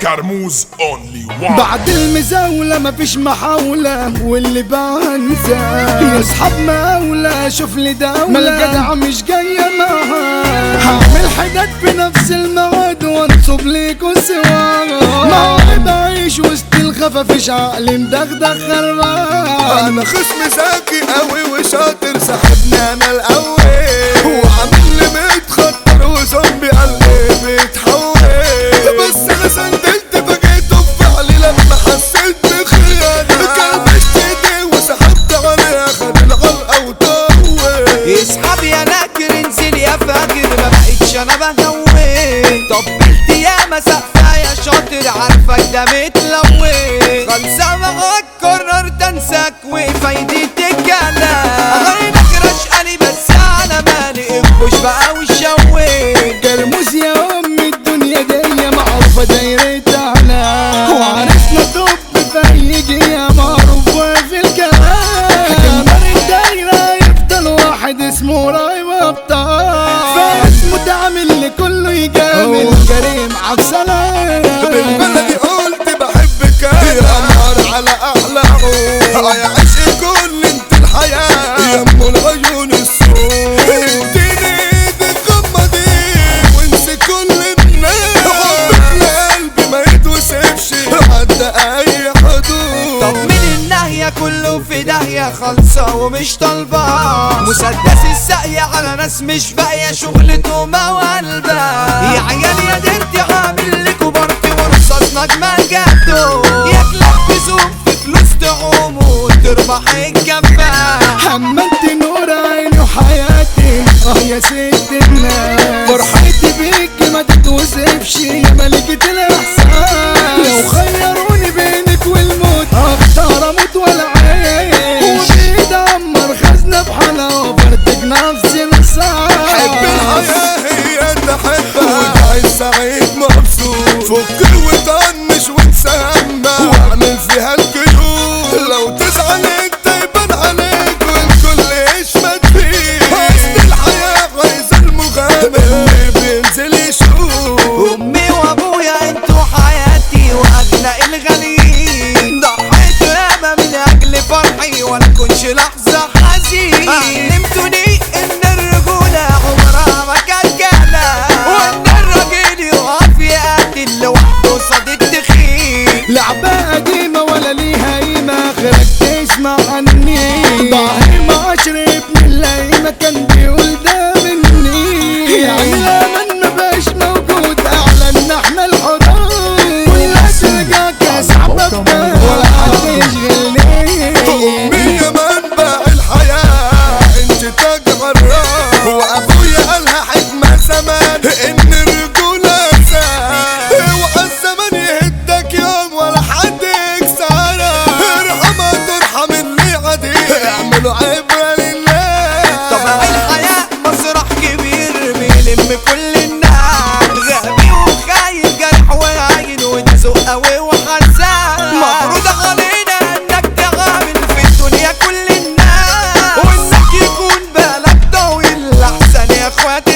كرموز اونلي وان بعد المزاولة مفيش محاولة واللي بنسى يا اصحاب مولى شوف لي دولة ما الجدع مش جاية معاها هعمل حاجات في نفس الميعاد وانصب ليكوا سوا ما بعيش وسط الخفافيش عقلي مدغدغ خربان انا خصم ذكي قوي وشاطر سحبني انا الاول وعامل لي متخطر وزومبي قلبي بيتحول بس انا سندلت فجيته بفعلي لما حسيت بخيانه كلبشت ايدي وسحبت عليها خد العلقه وطول اسحب يا ناكر انزل يا فاجر ما بقتش انا بهون طبلت يا مسقفة يا شاطر عارفك ده متلون خلصة معاك قررت انساك وفايدتك انا غيرك رشقلي بس على مالي اخبش بقى وشوي كرموز يا ام الدنيا دي معروفة دايرتنا وعرفنا طب في اي جهة معروف وفي الكلام جمهور الدايرة يفضل واحد اسمه رايم ابطال فارس متعامل لكله يجامل كريم عبد سلام بالبلدي قلت بحبك يا نهار على احلى عود يا عشق كل انت الحياة يا ام العيون السود اديني ايدك غمضي وانسي كل الناس حبك لقلبي ما يتوصفش عدى اي حدود طب من الناحية كله في داهية خالصة ومش طالبة مسدس الساقية على ناس مش باقية شغلته موالبة يا عيال يا ديرتي عامل لكوا بارتي ورصاص نجمة جاتو ياكلك بزوم في فلوس تعوم وتربح الجنبة حملت نور عيني وحياتي اه يا ست الناس فرحتي بيك ما تتوصفش يا ملكة الاحسان لو خيروني بينك والموت اختار اموت ولا عايش وبيد عمر خزنة بحالها وفرتك نفسي حب مساعد الحياة هي تحبها وتعيش سعيد مبسوط فكر وطنش وانسى همها واعمل فيها القيود لو تزعل انت يبان عليك والكل يشمت فيك اصل الحياة عايزة المغامر اللي بينزل يشوف امي وابويا انتوا حياتي واغلى الغاليين ضحيت ياما من اجل فرحي ولا كنش لحظه حزين علمتوني ان الرجوله عمرها ما كانت جهله وان الراجل يقف يقاتل لوحده قصاد التخين لعبة قديمة ولا ليها قيمة آخرك تسمع عني ضاهي ما أشرب من الليمة كان بيقول ده مني يعني الأمل ما بقاش موجود أعلن احنا الحدود ولا ترجع كاس عبك ولا حد يشغلني امي يا منبع الحياة انت تاج غراء وابويا قالها حكمة زمان ان الرجولة ساعة اوعى الزمن يهدك يوم ولا حد يكسرها ارحمها ترحم اللي عديد اعملوا عبرة لله طبع الحياة مسرح كبير بيلم كل الناس غبي وخايف جرح وعين وتزق قوي وحساس مفروض علينا انك تعامل في الدنيا كل الناس وانك يكون بالك طويل احسن يا اخوات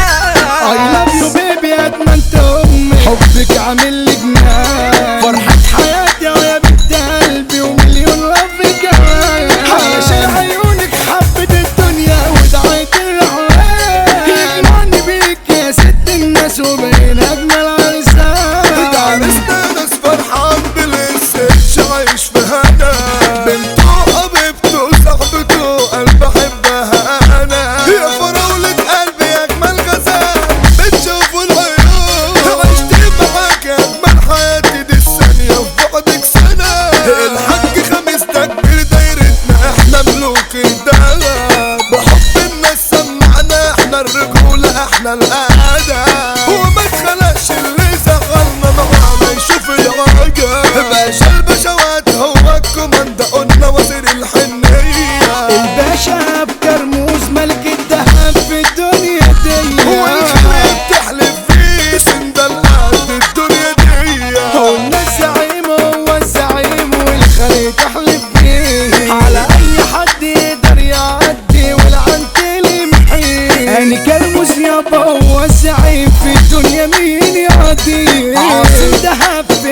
I الدنيا love you baby قد ما انت امي حبك عامل لي جنان فرحة حياتي ويا بنت قلبي ومليون لف كمان علشان عيونك حبت الدنيا ودعيت الرحمن يجمعني بيك يا ست الناس وبين اجمل عرسان عرسنا ناس فرحان بالست عايش في هنا بنته حبيبته صاحبته قلب احبها انا يا فراولة قلبي يا اجمل غزال بتشوفوا العيون عشت معاك اجمل حياتي دي الثانية في بعدك سنة الحاج خميس تكبير دايرتنا احنا ملوك الدلال بحب الناس سمعنا احنا الرجولة احنا القعدة وما تخلقش اللي زغلنا معانا يشوف العجب باشا البشوات هو الكوماندا قلنا وزير الحنية الباشا بكرموز ملك الذهب في الدنيا دي والخير بتحلف فيه سندل قد الدنيا دي قلنا الزعيم هو الزعيم والخليج احلف بيه على اي حد يقدر يعدي والعنتيل يمحيه انا كرموز يابا هو الزعيم في الدنيا مين يعدي عاصم دهب في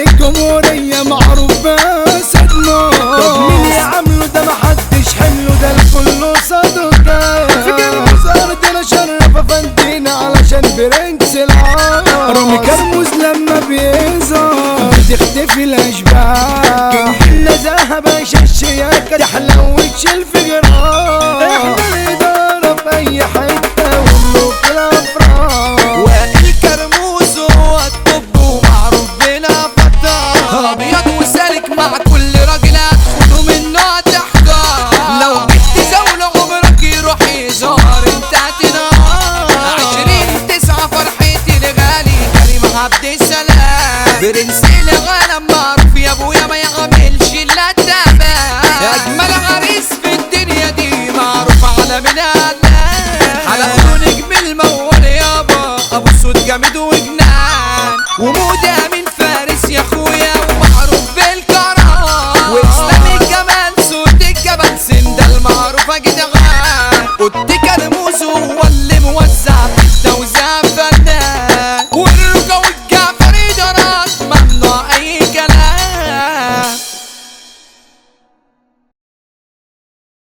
حسن برنس العار رامي كرموز لما بيظهر بتختفي الاشباح النزاهه باشا الشياكه تحلى وتشيل في جراح احنا الاداره في اي حته وملوك الافراح وائل كرموز هو الطب ومعروف بلا فتار ابيض وسالك مع كل راجل هتخده منه هتحتار لو جيت تزاول عمرك يروح يزار انت هتنهار عشرين تسعة فرحتي لغالي كريم عبد السلام برنس العالم معروف يا ابويا ما يعملش الا التعبان اجمل عريس في الدنيا دي معروف على منها